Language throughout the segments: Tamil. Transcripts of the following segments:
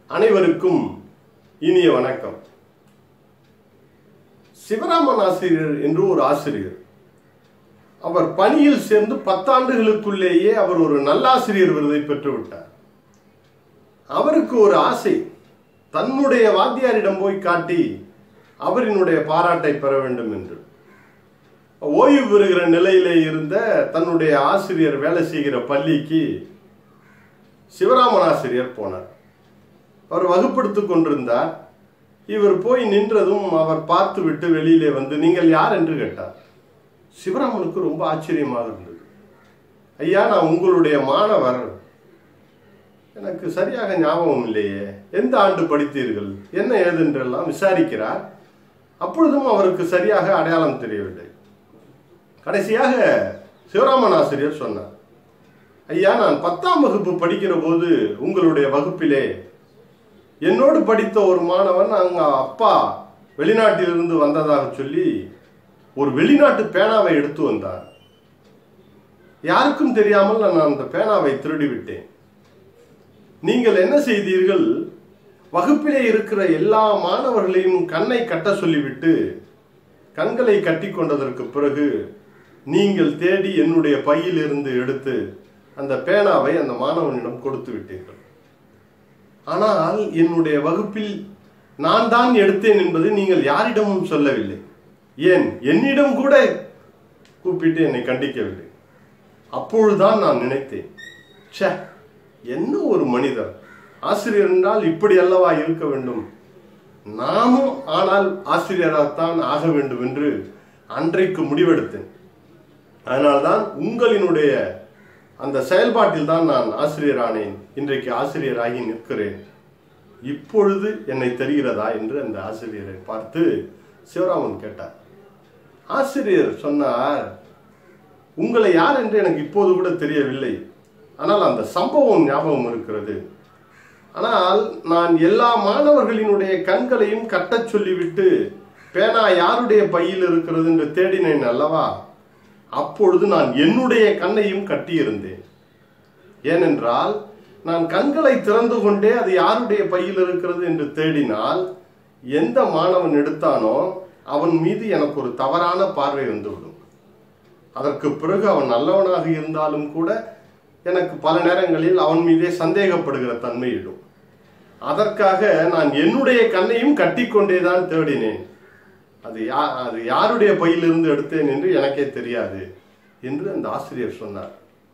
அனைவருக்கும் இனிய வணக்கம் சிவராமன் ஆசிரியர் என்று ஒரு ஆசிரியர் அவர் பணியில் சேர்ந்து பத்தாண்டுகளுக்குள்ளேயே அவர் ஒரு நல்லாசிரியர் விருதை பெற்றுவிட்டார் அவருக்கு ஒரு ஆசை தன்னுடைய வாத்தியாரிடம் போய் காட்டி அவரினுடைய பாராட்டை பெற வேண்டும் என்று ஓய்வு பெறுகிற நிலையிலே இருந்த தன்னுடைய ஆசிரியர் வேலை செய்கிற பள்ளிக்கு சிவராமன் ஆசிரியர் போனார் அவர் வகுப்படுத்திக் கொண்டிருந்தார் இவர் போய் நின்றதும் அவர் பார்த்துவிட்டு வெளியிலே வந்து நீங்கள் யார் என்று கேட்டார் சிவராமனுக்கு ரொம்ப ஆச்சரியமாக இருந்தது ஐயா நான் உங்களுடைய மாணவர் எனக்கு சரியாக ஞாபகம் இல்லையே எந்த ஆண்டு படித்தீர்கள் என்ன ஏதென்றெல்லாம் விசாரிக்கிறார் அப்பொழுதும் அவருக்கு சரியாக அடையாளம் தெரியவில்லை கடைசியாக சிவராமன் ஆசிரியர் சொன்னார் ஐயா நான் பத்தாம் வகுப்பு படிக்கிற போது உங்களுடைய வகுப்பிலே என்னோடு படித்த ஒரு மாணவன் அவங்க அப்பா வெளிநாட்டிலிருந்து வந்ததாக சொல்லி ஒரு வெளிநாட்டு பேனாவை எடுத்து வந்தார் யாருக்கும் தெரியாமல் நான் அந்த பேனாவை திருடி விட்டேன் நீங்கள் என்ன செய்தீர்கள் வகுப்பிலே இருக்கிற எல்லா மாணவர்களையும் கண்ணை கட்ட சொல்லிவிட்டு கண்களை கட்டி கொண்டதற்கு பிறகு நீங்கள் தேடி என்னுடைய பையிலிருந்து எடுத்து அந்த பேனாவை அந்த மாணவனிடம் கொடுத்து விட்டீர்கள் ஆனால் என்னுடைய வகுப்பில் நான் தான் எடுத்தேன் என்பதை நீங்கள் யாரிடமும் சொல்லவில்லை ஏன் என்னிடம் கூட கூப்பிட்டு என்னை கண்டிக்கவில்லை அப்பொழுதுதான் நான் நினைத்தேன் ச்சே என்ன ஒரு மனிதர் ஆசிரியர் என்றால் இப்படி அல்லவா இருக்க வேண்டும் நாமும் ஆனால் ஆசிரியராகத்தான் ஆக வேண்டும் என்று அன்றைக்கு முடிவெடுத்தேன் அதனால்தான் உங்களினுடைய அந்த செயல்பாட்டில் தான் நான் ஆசிரியரானேன் இன்றைக்கு ஆசிரியராகி நிற்கிறேன் இப்பொழுது என்னை தெரிகிறதா என்று அந்த ஆசிரியரை பார்த்து சிவராமன் கேட்டார் ஆசிரியர் சொன்னார் உங்களை யார் என்று எனக்கு இப்போது கூட தெரியவில்லை ஆனால் அந்த சம்பவம் ஞாபகம் இருக்கிறது ஆனால் நான் எல்லா மாணவர்களினுடைய கண்களையும் கட்டச் சொல்லிவிட்டு பேனா யாருடைய பையில் இருக்கிறது என்று தேடினேன் அல்லவா அப்பொழுது நான் என்னுடைய கண்ணையும் கட்டியிருந்தேன் ஏனென்றால் நான் கண்களை திறந்து கொண்டே அது யாருடைய பையில் இருக்கிறது என்று தேடினால் எந்த மாணவன் எடுத்தானோ அவன் மீது எனக்கு ஒரு தவறான பார்வை வந்துவிடும் அதற்கு பிறகு அவன் நல்லவனாக இருந்தாலும் கூட எனக்கு பல நேரங்களில் அவன் மீதே சந்தேகப்படுகிற தன்மையிடும் அதற்காக நான் என்னுடைய கண்ணையும் கட்டிக்கொண்டே தான் தேடினேன் அது யா அது யாருடைய பையிலிருந்து எடுத்தேன் என்று எனக்கே தெரியாது என்று அந்த ஆசிரியர் சொன்னார்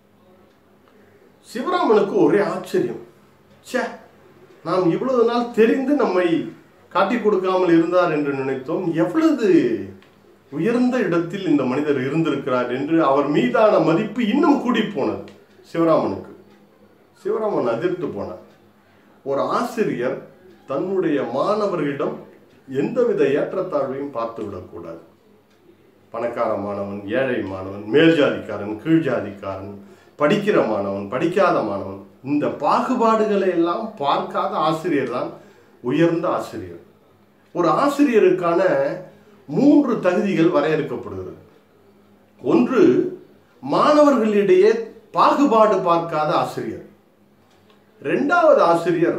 சிவராமனுக்கு ஒரே ஆச்சரியம் ச்சே நாம் இவ்வளவு நாள் தெரிந்து நம்மை காட்டி கொடுக்காமல் இருந்தார் என்று நினைத்தோம் எவ்வளவு உயர்ந்த இடத்தில் இந்த மனிதர் இருந்திருக்கிறார் என்று அவர் மீதான மதிப்பு இன்னும் கூடி போனது சிவராமனுக்கு சிவராமன் அதிர்ந்து போனார் ஒரு ஆசிரியர் தன்னுடைய மாணவர்களிடம் எந்தவித ஏற்றத்தாழ்வையும் பார்த்து விடக்கூடாது பணக்கார மாணவன் ஏழை மாணவன் மேல் ஜாதிக்காரன் கீழ் ஜாதிக்காரன் படிக்கிற மாணவன் படிக்காத மாணவன் இந்த பாகுபாடுகளை எல்லாம் பார்க்காத ஆசிரியர் தான் உயர்ந்த ஆசிரியர் ஒரு ஆசிரியருக்கான மூன்று தகுதிகள் வரையறுக்கப்படுகிறது ஒன்று மாணவர்களிடையே பாகுபாடு பார்க்காத ஆசிரியர் இரண்டாவது ஆசிரியர்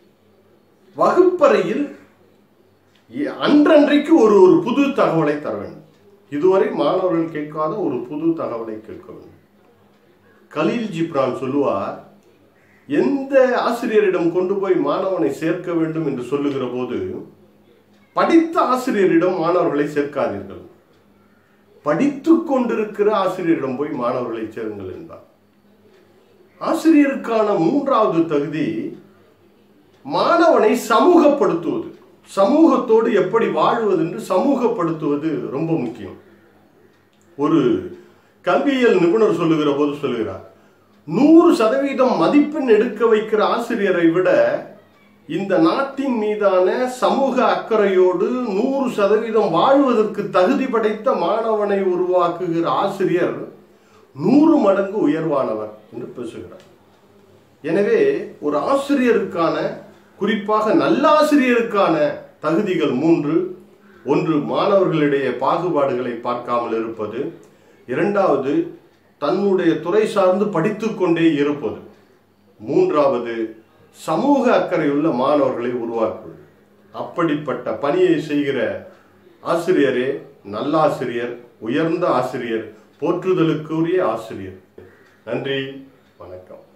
வகுப்பறையில் அன்றன்றைக்கு ஒரு ஒரு புது தகவலை தர வேண்டும் இதுவரை மாணவர்கள் கேட்காத ஒரு புது தகவலை கேட்க வேண்டும் கலீல் ஜிப்ரான் சொல்லுவார் எந்த ஆசிரியரிடம் கொண்டு போய் மாணவனை சேர்க்க வேண்டும் என்று சொல்லுகிற போது படித்த ஆசிரியரிடம் மாணவர்களை சேர்க்காதீர்கள் படித்து கொண்டிருக்கிற ஆசிரியரிடம் போய் மாணவர்களை சேருங்கள் என்றார் ஆசிரியருக்கான மூன்றாவது தகுதி மாணவனை சமூகப்படுத்துவது சமூகத்தோடு எப்படி வாழ்வது என்று சமூகப்படுத்துவது ரொம்ப முக்கியம் ஒரு கல்வியியல் நிபுணர் சொல்லுகிற போது சொல்லுகிறார் நூறு சதவீதம் மதிப்பெண் எடுக்க வைக்கிற ஆசிரியரை விட இந்த நாட்டின் மீதான சமூக அக்கறையோடு நூறு சதவீதம் வாழ்வதற்கு தகுதி படைத்த மாணவனை உருவாக்குகிற ஆசிரியர் நூறு மடங்கு உயர்வானவர் என்று பேசுகிறார் எனவே ஒரு ஆசிரியருக்கான குறிப்பாக நல்லாசிரியருக்கான தகுதிகள் மூன்று ஒன்று மாணவர்களிடையே பாகுபாடுகளை பார்க்காமல் இருப்பது இரண்டாவது தன்னுடைய துறை சார்ந்து படித்துக்கொண்டே இருப்பது மூன்றாவது சமூக அக்கறையுள்ள மாணவர்களை உருவாக்குவது அப்படிப்பட்ட பணியை செய்கிற ஆசிரியரே நல்லாசிரியர் உயர்ந்த ஆசிரியர் போற்றுதலுக்குரிய ஆசிரியர் நன்றி வணக்கம்